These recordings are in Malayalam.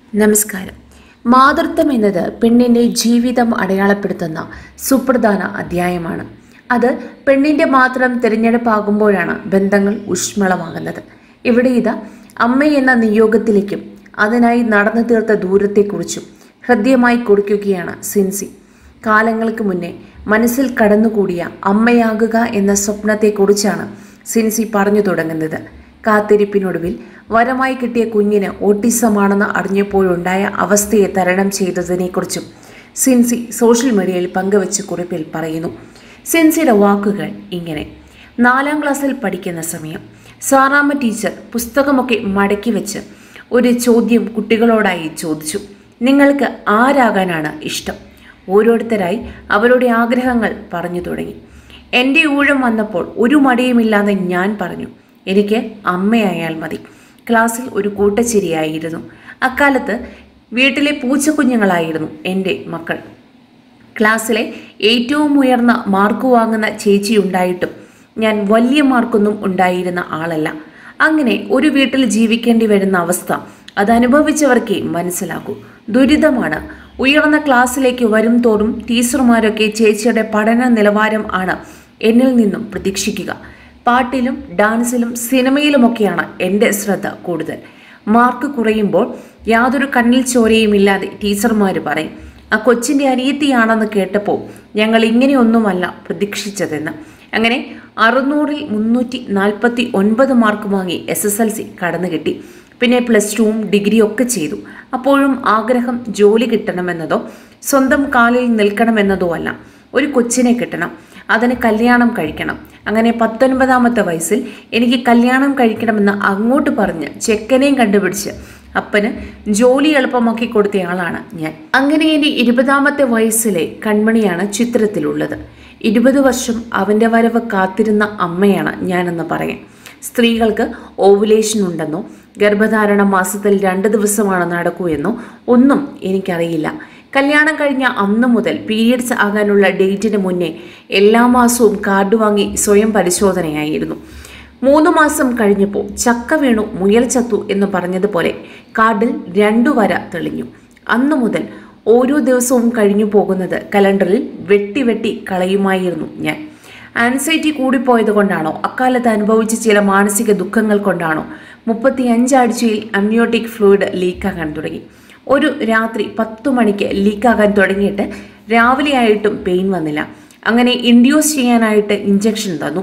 നമസ്കാരം മാതൃത്വം എന്നത് പെണ്ണിൻ്റെ ജീവിതം അടയാളപ്പെടുത്തുന്ന സുപ്രധാന അധ്യായമാണ് അത് പെണ്ണിൻ്റെ മാത്രം തിരഞ്ഞെടുപ്പാകുമ്പോഴാണ് ബന്ധങ്ങൾ ഊഷ്മളമാകുന്നത് ഇവിടെ ഇതാ അമ്മ എന്ന നിയോഗത്തിലേക്കും അതിനായി നടന്നു തീർത്ത ദൂരത്തെക്കുറിച്ചും ഹൃദ്യമായി കുറിക്കുകയാണ് സിൻസി കാലങ്ങൾക്ക് മുന്നേ മനസ്സിൽ കടന്നുകൂടിയ അമ്മയാകുക എന്ന സ്വപ്നത്തെക്കുറിച്ചാണ് സിൻസി പറഞ്ഞു തുടങ്ങുന്നത് കാത്തിരിപ്പിനൊടുവിൽ വരമായി കിട്ടിയ കുഞ്ഞിന് ഓട്ടിസമാണെന്ന് അറിഞ്ഞപ്പോഴുണ്ടായ അവസ്ഥയെ തരണം ചെയ്തതിനെക്കുറിച്ചും സിൻസി സോഷ്യൽ മീഡിയയിൽ പങ്കുവച്ച കുറിപ്പിൽ പറയുന്നു സിൻസിയുടെ വാക്കുകൾ ഇങ്ങനെ നാലാം ക്ലാസ്സിൽ പഠിക്കുന്ന സമയം സാറാമ്മ ടീച്ചർ പുസ്തകമൊക്കെ മടക്കി വെച്ച് ഒരു ചോദ്യം കുട്ടികളോടായി ചോദിച്ചു നിങ്ങൾക്ക് ആരാകാനാണ് ഇഷ്ടം ഓരോരുത്തരായി അവരുടെ ആഗ്രഹങ്ങൾ പറഞ്ഞു തുടങ്ങി എൻ്റെ ഊഴം വന്നപ്പോൾ ഒരു മടിയുമില്ലാതെ ഞാൻ പറഞ്ഞു എനിക്ക് അമ്മയായാൽ മതി ക്ലാസ്സിൽ ഒരു കൂട്ടച്ചിരിയായിരുന്നു അക്കാലത്ത് വീട്ടിലെ പൂച്ചക്കുഞ്ഞുങ്ങളായിരുന്നു എൻ്റെ മക്കൾ ക്ലാസ്സിലെ ഏറ്റവും ഉയർന്ന മാർക്ക് വാങ്ങുന്ന ചേച്ചി ഉണ്ടായിട്ടും ഞാൻ വലിയ മാർക്കൊന്നും ഉണ്ടായിരുന്ന ആളല്ല അങ്ങനെ ഒരു വീട്ടിൽ ജീവിക്കേണ്ടി വരുന്ന അവസ്ഥ അത് അനുഭവിച്ചവർക്കേ മനസ്സിലാക്കൂ ദുരിതമാണ് ഉയർന്ന ക്ലാസ്സിലേക്ക് വരും തോറും ടീച്ചർമാരൊക്കെ ചേച്ചിയുടെ പഠന നിലവാരം ആണ് എന്നിൽ നിന്നും പ്രതീക്ഷിക്കുക പാട്ടിലും ഡാൻസിലും സിനിമയിലുമൊക്കെയാണ് എൻ്റെ ശ്രദ്ധ കൂടുതൽ മാർക്ക് കുറയുമ്പോൾ യാതൊരു കണ്ണിൽ ചോരയുമില്ലാതെ ടീച്ചർമാർ പറയും ആ കൊച്ചിൻ്റെ അനിയത്തിയാണെന്ന് കേട്ടപ്പോൾ ഞങ്ങൾ ഇങ്ങനെയൊന്നുമല്ല പ്രതീക്ഷിച്ചതെന്ന് അങ്ങനെ അറുന്നൂറിൽ മുന്നൂറ്റി നാൽപ്പത്തി ഒൻപത് മാർക്ക് വാങ്ങി എസ് എസ് എൽ സി കടന്നു കിട്ടി പിന്നെ പ്ലസ് ടുവും ഡിഗ്രിയും ഒക്കെ ചെയ്തു അപ്പോഴും ആഗ്രഹം ജോലി കിട്ടണമെന്നതോ സ്വന്തം കാലിൽ നിൽക്കണമെന്നതോ അല്ല ഒരു കൊച്ചിനെ കിട്ടണം അതിന് കല്യാണം കഴിക്കണം അങ്ങനെ പത്തൊൻപതാമത്തെ വയസ്സിൽ എനിക്ക് കല്യാണം കഴിക്കണമെന്ന് അങ്ങോട്ട് പറഞ്ഞ് ചെക്കനെയും കണ്ടുപിടിച്ച് അപ്പന് ജോലി എളുപ്പമാക്കി കൊടുത്തയാളാണ് ഞാൻ അങ്ങനെ എൻ്റെ ഇരുപതാമത്തെ വയസ്സിലെ കൺമണിയാണ് ചിത്രത്തിലുള്ളത് ഇരുപത് വർഷം അവൻ്റെ വരവ് കാത്തിരുന്ന അമ്മയാണ് ഞാനെന്ന് പറയാം സ്ത്രീകൾക്ക് ഓവുലേഷൻ ഉണ്ടെന്നോ ഗർഭധാരണ മാസത്തിൽ രണ്ട് ദിവസമാണ് നടക്കൂ എന്നോ ഒന്നും എനിക്കറിയില്ല കല്യാണം കഴിഞ്ഞ അന്ന് മുതൽ പീരിയഡ്സ് ആകാനുള്ള ഡേറ്റിന് മുന്നേ എല്ലാ മാസവും കാർഡ് വാങ്ങി സ്വയം പരിശോധനയായിരുന്നു മൂന്ന് മാസം കഴിഞ്ഞപ്പോൾ ചക്ക വീണു മുയൽ ചത്തു എന്ന് പറഞ്ഞതുപോലെ കാർഡിൽ രണ്ടു വര തെളിഞ്ഞു അന്നു മുതൽ ഓരോ ദിവസവും കഴിഞ്ഞു പോകുന്നത് കലണ്ടറിൽ വെട്ടി വെട്ടി കളയുമായിരുന്നു ഞാൻ ആൻസൈറ്റി കൂടിപ്പോയത് കൊണ്ടാണോ അക്കാലത്ത് അനുഭവിച്ച ചില മാനസിക ദുഃഖങ്ങൾ കൊണ്ടാണോ മുപ്പത്തി അഞ്ചാഴ്ചയിൽ അമ്നിയോട്ടിക് ഫ്ലൂയിഡ് ലീക്കാകാൻ തുടങ്ങി ഒരു രാത്രി പത്തു മണിക്ക് ലീക്കാകാൻ തുടങ്ങിയിട്ട് രാവിലെ ആയിട്ടും പെയിൻ വന്നില്ല അങ്ങനെ ഇൻഡ്യൂസ് ചെയ്യാനായിട്ട് ഇഞ്ചക്ഷൻ തന്നു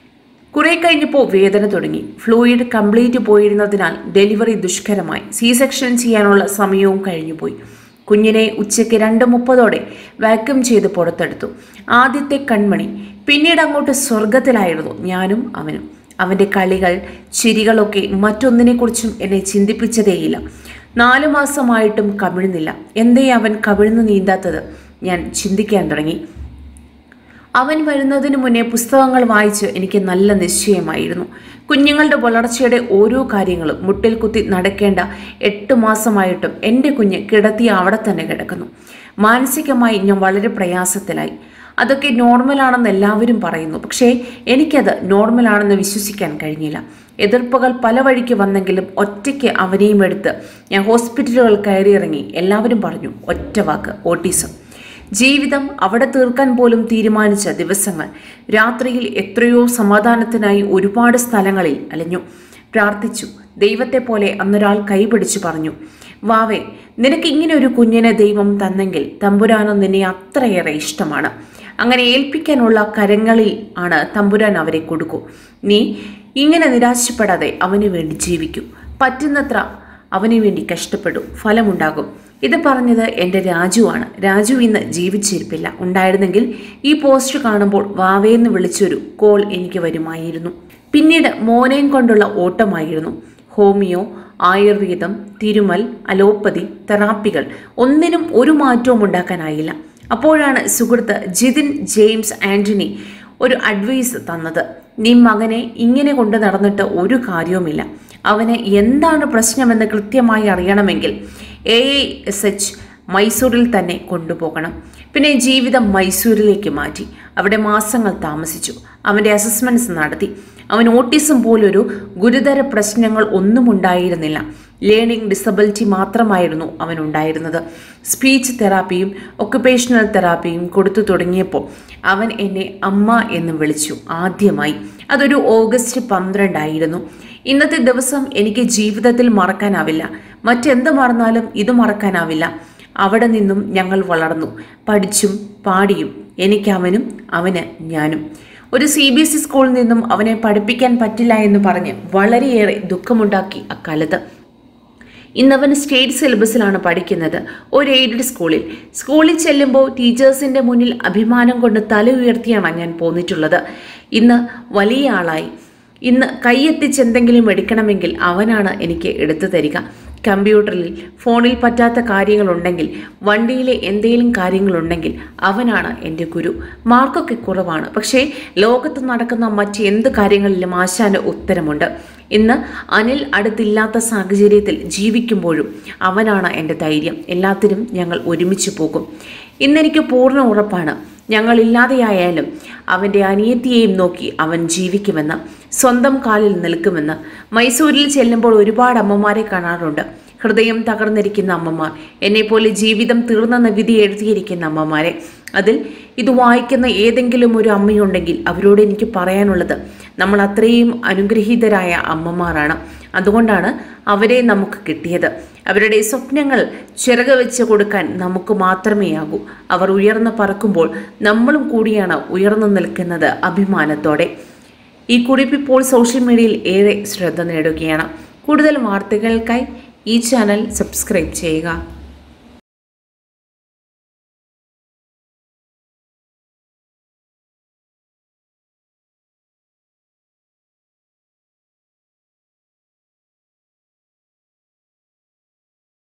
കുറെ കഴിഞ്ഞപ്പോൾ വേദന തുടങ്ങി ഫ്ലൂയിഡ് കംപ്ലീറ്റ് പോയിരുന്നതിനാൽ ഡെലിവറി ദുഷ്കരമായി സി സെക്ഷൻ ചെയ്യാനുള്ള സമയവും കഴിഞ്ഞുപോയി കുഞ്ഞിനെ ഉച്ചയ്ക്ക് രണ്ട് മുപ്പതോടെ വാക്യൂം ചെയ്ത് പുറത്തെടുത്തു ആദ്യത്തെ കൺമണി പിന്നീട് അങ്ങോട്ട് സ്വർഗത്തിലായിരുന്നു ഞാനും അവനും അവൻ്റെ കളികൾ ചിരികളൊക്കെ മറ്റൊന്നിനെക്കുറിച്ചും എന്നെ ചിന്തിപ്പിച്ചതേയില്ല നാലു മാസമായിട്ടും കമിഴുന്നില്ല എന്തേ അവൻ കവിഴ്ന്നു നീന്താത്തത് ഞാൻ ചിന്തിക്കാൻ തുടങ്ങി അവൻ വരുന്നതിന് മുന്നേ പുസ്തകങ്ങൾ വായിച്ച് എനിക്ക് നല്ല നിശ്ചയമായിരുന്നു കുഞ്ഞുങ്ങളുടെ വളർച്ചയുടെ ഓരോ കാര്യങ്ങളും മുട്ടിൽ കുത്തി നടക്കേണ്ട എട്ട് മാസമായിട്ടും എൻ്റെ കുഞ്ഞ് കിടത്തി അവിടെ തന്നെ കിടക്കുന്നു മാനസികമായി ഞാൻ വളരെ പ്രയാസത്തിലായി അതൊക്കെ നോർമലാണെന്ന് എല്ലാവരും പറയുന്നു പക്ഷേ എനിക്കത് നോർമലാണെന്ന് വിശ്വസിക്കാൻ കഴിഞ്ഞില്ല എതിർപ്പുകൾ പല വഴിക്ക് വന്നെങ്കിലും ഒറ്റയ്ക്ക് അവനെയും എടുത്ത് ഞാൻ ഹോസ്പിറ്റലുകൾ കയറിയിറങ്ങി എല്ലാവരും പറഞ്ഞു ഒറ്റ വാക്ക് ഓട്ടിസം ജീവിതം അവിടെ തീർക്കാൻ പോലും തീരുമാനിച്ച ദിവസങ്ങൾ രാത്രിയിൽ എത്രയോ സമാധാനത്തിനായി ഒരുപാട് സ്ഥലങ്ങളിൽ അലഞ്ഞു പ്രാർത്ഥിച്ചു ദൈവത്തെ പോലെ അന്നൊരാൾ കൈപിടിച്ചു പറഞ്ഞു വാവേ നിനക്ക് ഇങ്ങനെ ഒരു കുഞ്ഞിനെ ദൈവം തന്നെങ്കിൽ തമ്പുരാനോ നിന്നെ അത്രയേറെ ഇഷ്ടമാണ് അങ്ങനെ ഏൽപ്പിക്കാനുള്ള കരങ്ങളിൽ ആണ് തമ്പുരാൻ അവരെ കൊടുക്കൂ നീ ഇങ്ങനെ നിരാശപ്പെടാതെ അവന് വേണ്ടി ജീവിക്കൂ പറ്റുന്നത്ര അവന് വേണ്ടി കഷ്ടപ്പെടൂ ഫലമുണ്ടാകും ഇത് പറഞ്ഞത് എൻ്റെ രാജുവാണ് രാജു ഇന്ന് ജീവിച്ചിരിപ്പില്ല ഉണ്ടായിരുന്നെങ്കിൽ ഈ പോസ്റ്റ് കാണുമ്പോൾ വാവേന്ന് വിളിച്ചൊരു കോൾ എനിക്ക് വരുമായിരുന്നു പിന്നീട് മോനെയും കൊണ്ടുള്ള ഓട്ടമായിരുന്നു ഹോമിയോ ആയുർവേദം തിരുമൽ അലോപ്പതി തെറാപ്പികൾ ഒന്നിനും ഒരു മാറ്റവും ഉണ്ടാക്കാനായില്ല അപ്പോഴാണ് സുഹൃത്ത് ജിതിൻ ജെയിംസ് ആന്റണി ഒരു അഡ്വൈസ് തന്നത് നീ മകനെ ഇങ്ങനെ കൊണ്ട് നടന്നിട്ട് ഒരു കാര്യവുമില്ല അവന് എന്താണ് പ്രശ്നമെന്ന് കൃത്യമായി അറിയണമെങ്കിൽ എ എസ് എച്ച് മൈസൂരിൽ തന്നെ കൊണ്ടുപോകണം പിന്നെ ജീവിതം മൈസൂരിലേക്ക് മാറ്റി അവിടെ മാസങ്ങൾ താമസിച്ചു അവൻ്റെ അസസ്മെൻറ്റ്സ് നടത്തി അവൻ ഓട്ടിസം പോലൊരു ഗുരുതര പ്രശ്നങ്ങൾ ഒന്നും ഉണ്ടായിരുന്നില്ല ലേണിംഗ് ഡിസബിലിറ്റി മാത്രമായിരുന്നു അവനുണ്ടായിരുന്നത് സ്പീച്ച് തെറാപ്പിയും ഒക്കുപേഷണൽ തെറാപ്പിയും കൊടുത്തു തുടങ്ങിയപ്പോൾ അവൻ എന്നെ അമ്മ എന്ന് വിളിച്ചു ആദ്യമായി അതൊരു ഓഗസ്റ്റ് പന്ത്രണ്ടായിരുന്നു ഇന്നത്തെ ദിവസം എനിക്ക് ജീവിതത്തിൽ മറക്കാനാവില്ല മറ്റെന്ത് മറന്നാലും ഇത് മറക്കാനാവില്ല അവിടെ നിന്നും ഞങ്ങൾ വളർന്നു പഠിച്ചും പാടിയും എനിക്ക് അവനും അവന് ഞാനും ഒരു സി ബി എസ് ഇ സ്കൂളിൽ നിന്നും അവനെ പഠിപ്പിക്കാൻ പറ്റില്ല എന്ന് പറഞ്ഞ് വളരെയേറെ ദുഃഖമുണ്ടാക്കി അക്കാലത്ത് ഇന്നവൻ സ്റ്റേറ്റ് സിലബസിലാണ് പഠിക്കുന്നത് ഒരു എയ്ഡഡ് സ്കൂളിൽ സ്കൂളിൽ ചെല്ലുമ്പോൾ ടീച്ചേഴ്സിൻ്റെ മുന്നിൽ അഭിമാനം കൊണ്ട് തല ഉയർത്തിയാണ് ഞാൻ പോന്നിട്ടുള്ളത് ഇന്ന് വലിയ ആളായി ഇന്ന് കൈയെത്തിച്ച് എന്തെങ്കിലും എടുക്കണമെങ്കിൽ അവനാണ് എനിക്ക് എടുത്തു തരിക കമ്പ്യൂട്ടറിൽ ഫോണിൽ പറ്റാത്ത കാര്യങ്ങളുണ്ടെങ്കിൽ വണ്ടിയിലെ എന്തെങ്കിലും കാര്യങ്ങളുണ്ടെങ്കിൽ അവനാണ് എൻ്റെ ഗുരു മാർക്കൊക്കെ കുറവാണ് പക്ഷേ ലോകത്ത് നടക്കുന്ന മറ്റെന്ത് കാര്യങ്ങളിലും ആശാന് ഉത്തരമുണ്ട് ഇന്ന് അനിൽ അടുത്തില്ലാത്ത സാഹചര്യത്തിൽ ജീവിക്കുമ്പോഴും അവനാണ് എൻ്റെ ധൈര്യം എല്ലാത്തിനും ഞങ്ങൾ ഒരുമിച്ച് പോകും ഇന്നെനിക്ക് പൂർണ്ണ ഉറപ്പാണ് ഞങ്ങളില്ലാതെയായാലും അവൻ്റെ അനിയത്തിയെയും നോക്കി അവൻ ജീവിക്കുമെന്ന് സ്വന്തം കാലിൽ നിൽക്കുമെന്ന് മൈസൂരിൽ ചെല്ലുമ്പോൾ ഒരുപാട് അമ്മമാരെ കാണാറുണ്ട് ഹൃദയം തകർന്നിരിക്കുന്ന അമ്മമാർ എന്നെപ്പോലെ ജീവിതം തീർന്നെന്ന വിധി എഴുതിയിരിക്കുന്ന അമ്മമാരെ അതിൽ ഇത് വായിക്കുന്ന ഏതെങ്കിലും ഒരു അമ്മയുണ്ടെങ്കിൽ അവരോട് എനിക്ക് പറയാനുള്ളത് നമ്മൾ അത്രയും അനുഗ്രഹീതരായ അമ്മമാരാണ് അതുകൊണ്ടാണ് അവരെ നമുക്ക് കിട്ടിയത് അവരുടെ സ്വപ്നങ്ങൾ ചിറക് വെച്ച് കൊടുക്കാൻ നമുക്ക് മാത്രമേ ആകൂ അവർ ഉയർന്നു പറക്കുമ്പോൾ നമ്മളും കൂടിയാണ് ഉയർന്നു നിൽക്കുന്നത് അഭിമാനത്തോടെ ഈ കുറിപ്പ് ഇപ്പോൾ സോഷ്യൽ മീഡിയയിൽ ഏറെ ശ്രദ്ധ നേടുകയാണ് കൂടുതൽ വാർത്തകൾക്കായി ഈ ചാനൽ സബ്സ്ക്രൈബ് ചെയ്യുക